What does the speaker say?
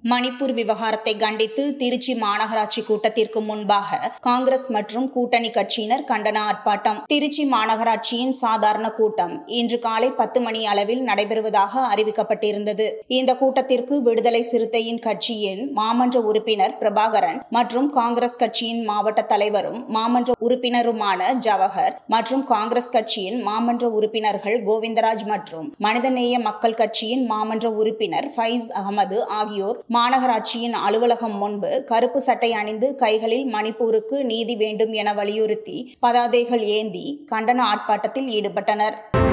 மணிப்பூர் விவகாரத்தை கண்டித்து திருச்சி மாநகராட்சி கூட்டத்திற்கு முன்பாக காங்கிரஸ் மற்றும் கூட்டணி கட்சியினர் கண்டன ஆர்ப்பாட்டம் திருச்சி மாநகராட்சியின் சாதாரண கூட்டம் இன்று காலை பத்து மணி அளவில் நடைபெறுவதாக அறிவிக்கப்பட்டிருந்தது இந்த கூட்டத்திற்கு விடுதலை சிறுத்தையின் கட்சியின் மாமன்ற உறுப்பினர் பிரபாகரன் மற்றும் காங்கிரஸ் கட்சியின் மாவட்ட தலைவரும் மாமன்ற உறுப்பினருமான ஜவஹர் மற்றும் காங்கிரஸ் கட்சியின் மாமன்ற உறுப்பினர்கள் கோவிந்தராஜ் மற்றும் மனிதநேய மக்கள் கட்சியின் மாமன்ற உறுப்பினர் ஃபைஸ் அகமது ஆகியோர் மாநகராட்சியின் அலுவலகம் முன்பு கருப்பு சட்டை அணிந்து கைகளில் மணிப்பூருக்கு நீதி வேண்டும் என வலியுறுத்தி பதாதைகள் ஏந்தி கண்டன ஆர்ப்பாட்டத்தில் ஈடுபட்டனர்